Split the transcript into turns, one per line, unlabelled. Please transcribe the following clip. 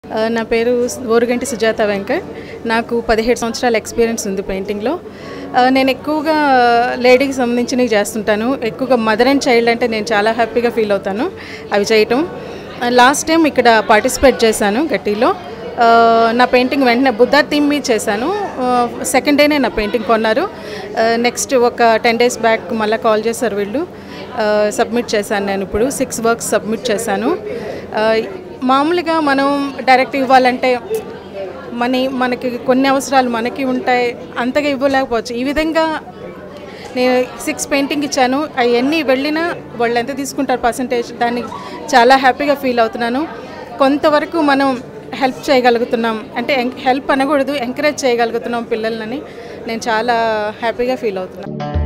ఆ, నా పేరు ఓరుగంటి సుజాత వెంకట్ నాకు పదిహేడు సంవత్సరాల ఎక్స్పీరియన్స్ ఉంది పెయింటింగ్లో ఆ, నేను ఎక్కువగా లేడీకి సంబంధించినవి చేస్తుంటాను ఎక్కువగా మదర్ అండ్ చైల్డ్ అంటే నేను చాలా హ్యాపీగా ఫీల్ అవుతాను అవి చేయటం లాస్ట్ టైం ఇక్కడ పార్టిసిపేట్ చేశాను గట్టిలో ఆ, నా పెయింటింగ్ వెంటనే బుద్ధ థీమ్ మీద చేశాను సెకండ్ డేనే నా పెయింటింగ్ కొన్నారు నెక్స్ట్ ఒక టెన్ డేస్ బ్యాక్ మళ్ళీ కాల్ చేశారు వీళ్ళు సబ్మిట్ చేశాను నేను ఇప్పుడు సిక్స్ వర్క్స్ సబ్మిట్ చేశాను ఆ, మామూలుగా మనం డైరెక్ట్ ఇవ్వాలంటే మనీ మనకి కొన్ని అవసరాలు మనకి ఉంటాయి అంతగా ఇవ్వలేకపోవచ్చు ఈ విధంగా నేను సిక్స్ పెయింటింగ్ ఇచ్చాను అవన్నీ వెళ్ళినా వాళ్ళు ఎంత తీసుకుంటారు పర్సంటేజ్ దాన్ని చాలా హ్యాపీగా ఫీల్ అవుతున్నాను కొంతవరకు మనం హెల్ప్ చేయగలుగుతున్నాం అంటే హెల్ప్ అనకూడదు ఎంకరేజ్ చేయగలుగుతున్నాం పిల్లలని నేను చాలా హ్యాపీగా ఫీల్ అవుతున్నాను